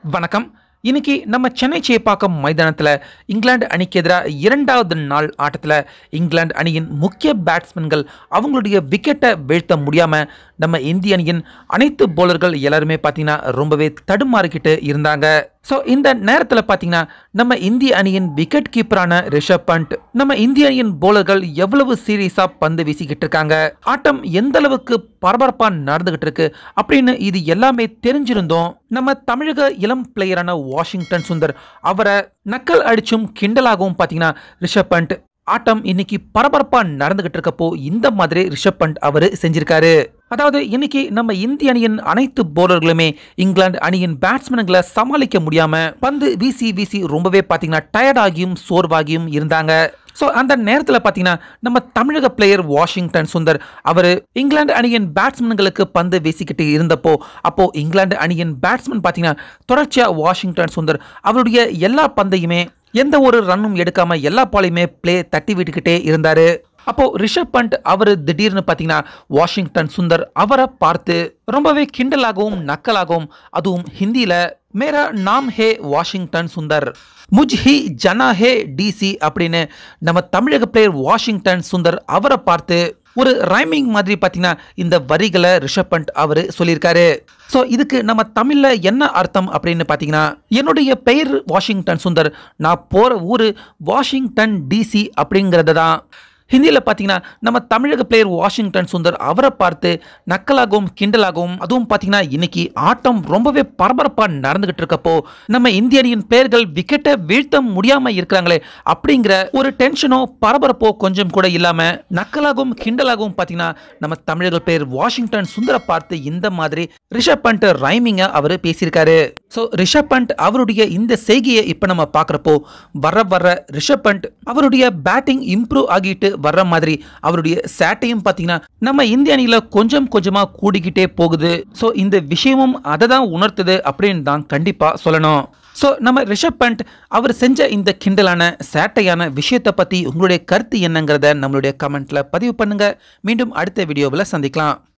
வணக்கம் இன்னைக்கு நம்ம சென்னை சேப்பாக்கம் மைதானத்தில் இங்கிலாந்து அணிக்கு எதிராக இரண்டாவது நாள் ஆட்டத்தில் இங்கிலாந்து அணியின் முக்கிய பேட்ஸ்மேன்கள் அவங்களுடைய விக்கெட்டை வீழ்த்த முடியாமல் நம்ம இந்திய அணியின் அனைத்து பவுலர்கள் எல்லாருமே பார்த்தீங்கன்னா ரொம்பவே தடுமாறிக்கிட்டு இருந்தாங்க ஸோ இந்த நேரத்தில் பார்த்தீங்கன்னா நம்ம இந்திய அணியின் விக்கெட் கீப்பரான ரிஷப் பண்ட் நம்ம இந்திய அணியின் பவுலர்கள் எவ்வளவு சீரியஸாக பந்து வீசிக்கிட்டு இருக்காங்க ஆட்டம் எந்த அளவுக்கு பரபரப்பாக நடந்துகிட்டு இருக்கு அப்படின்னு இது எல்லாமே தெரிஞ்சிருந்தோம் நம்ம தமிழக இளம் பிளேயரான வாஷிங்டன் சுந்தர் அவரை நக்கல் அடிச்சும் கிண்டலாகவும் பார்த்தீங்கன்னா ரிஷப் பண்ட் ஆட்டம் இன்னைக்கு பரபரப்பா நடந்துகிட்டு இருக்கப்போ இந்த மாதிரி ரிஷப் பண்ட் அவரு செஞ்சிருக்காரு அதாவது இன்னைக்கு நம்ம இந்திய அணியின் அனைத்து பவுலர்களுமே இங்கிலாந்து அணியின் பேட்ஸ்மேன்களை சமாளிக்க முடியாம பந்து வீசி வீசி ரொம்பவே பார்த்தீங்கன்னா டயர்டாகியும் சோர்வாகியும் இருந்தாங்க ஸோ அந்த நேரத்தில் பார்த்தீங்கன்னா நம்ம தமிழக பிளேயர் வாஷிங்டன் சுந்தர் அவர் இங்கிலாந்து அணியின் பேட்ஸ்மேன்களுக்கு பந்து வீசிக்கிட்டு இருந்தப்போ அப்போ இங்கிலாந்து அணியின் பேட்ஸ்மேன் பார்த்தீங்கன்னா தொடர்ச்சியாக வாஷிங்டன் சுந்தர் அவருடைய எல்லா பந்தையுமே எந்த ஒரு ரன்னும் எடுக்காம எல்லா பாலையுமே பிளே தட்டி விட்டுக்கிட்டே இருந்தாரு அப்போ ரிஷப் பண்ட் அவர் திடீர்னு பார்த்தீங்கன்னா வாஷிங்டன் சுந்தர் அவரை பார்த்து ரொம்பவே கிண்டலாகவும் நக்கலாகவும் அதுவும் ஹிந்தியில மேரா நாம் ஹே வாஷிங்டன் சுந்தர் முஜ் ஹி ஜனா ஹே டிசி அப்படின்னு நம்ம தமிழக பிளேயர் வாஷிங்டன் சுந்தர் அவரை பார்த்து ஒரு ரைமிங் மாதிரி பார்த்தீங்கன்னா இந்த வரிகளை ரிஷப் பண்ட் அவர் சொல்லியிருக்காரு ஸோ இதுக்கு நம்ம தமிழில் என்ன அர்த்தம் அப்படின்னு பார்த்தீங்கன்னா என்னுடைய பெயர் வாஷிங்டன் சுந்தர் நான் போகிற ஊர் வாஷிங்டன் டிசி அப்படிங்கிறது தான் ஹிந்தியில் பார்த்தீங்கன்னா நம்ம தமிழக பிளேயர் வாஷிங்டன் சுந்தர் அவரை பார்த்து நக்கலாகவும் கிண்டலாகவும் அதுவும் பார்த்தீங்கன்னா இன்னைக்கு ஆட்டம் ரொம்பவே பரபரப்பாக நடந்துகிட்டு இருக்கப்போ நம்ம இந்திய அணியின் பெயர்கள் விக்கெட்டை வீழ்த்த முடியாமல் இருக்கிறாங்களே அப்படிங்கிற ஒரு டென்ஷனோ பரபரப்போ கொஞ்சம் கூட இல்லாமல் நக்கலாகவும் கிண்டலாகவும் பார்த்தீங்கன்னா நம்ம தமிழக பிளேயர் வாஷிங்டன் சுந்தரை பார்த்து இந்த மாதிரி ரிஷப் பண்ட் ரைமிங்கை அவர் பேசியிருக்காரு ஸோ ரிஷப் பண்ட் அவருடைய இந்த செய்கையை இப்போ நம்ம பார்க்குறப்போ வர வர ரிஷப் பண்ட் அவருடைய பேட்டிங் இம்ப்ரூவ் ஆகிட்டு வர்ற மாதிரி அவருடைய சேட்டையும் பார்த்தீங்கன்னா நம்ம இந்திய அணியில் கொஞ்சம் கொஞ்சமாக கூடிக்கிட்டே போகுது ஸோ இந்த விஷயமும் அதை தான் உணர்த்துது அப்படின்னு தான் கண்டிப்பாக சொல்லணும் ஸோ நம்ம ரிஷப் பண்ட் அவர் செஞ்ச இந்த கிண்டலான சேட்டையான விஷயத்தை பற்றி உங்களுடைய கருத்து என்னங்கிறத நம்மளுடைய கமெண்ட்டில் பதிவு பண்ணுங்க மீண்டும் அடுத்த வீடியோவில் சந்திக்கலாம்